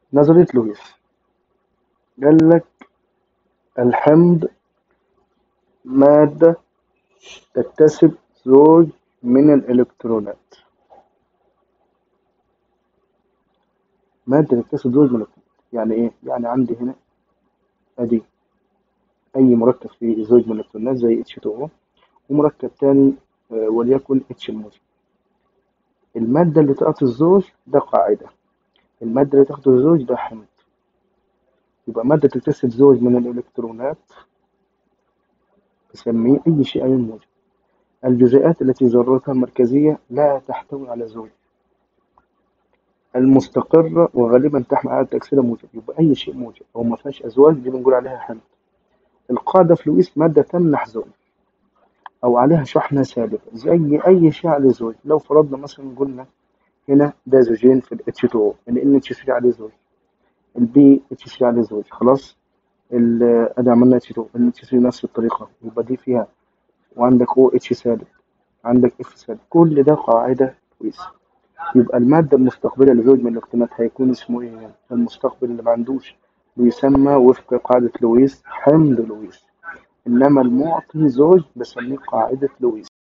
نظرية لويس قال لك الحمض مادة تكتسب زوج من الإلكترونات مادة تكتسب زوج من الإلكترونات يعني إيه؟ يعني عندي هنا أدي أي مركب فيه زوج من الإلكترونات زي H2O ومركب تاني آه، وليكن H موجب المادة اللي تعطي الزوج ده قاعدة المادة اللي تاخد الزوج ده حمض يبقى مادة تكتسب زوج من الإلكترونات نسميه أي شيء أيون موجب الجزيئات التي ذرتها المركزية لا تحتوي على زوج المستقرة وغالبا تحمل على تأكسدة موجب يبقى أي شيء موجب أو ما فيهاش أزواج دي بنقول عليها حمض القاعدة في لويس مادة تمنح زوج أو عليها شحنة سالبة زي أي شيء عليه زوج لو فرضنا مثلا قلنا هنا ده زوجين في ال H2O ال NH3 عليه زوج البي اتش 3 عليه زوج خلاص ال- ادي عملنا اتش 2 ال اتش 3 نفس الطريقه يبقى دي فيها وعندك او اتش سالب عندك اف سالب كل ده قاعده كويسه يبقى الماده المستقبله لزوج من الالكترونات هيكون اسمه ايه المستقبل اللي ما عندوش بيسمى وفق قاعده لويس حمض لويس انما المعطي زوج بسميه قاعده لويس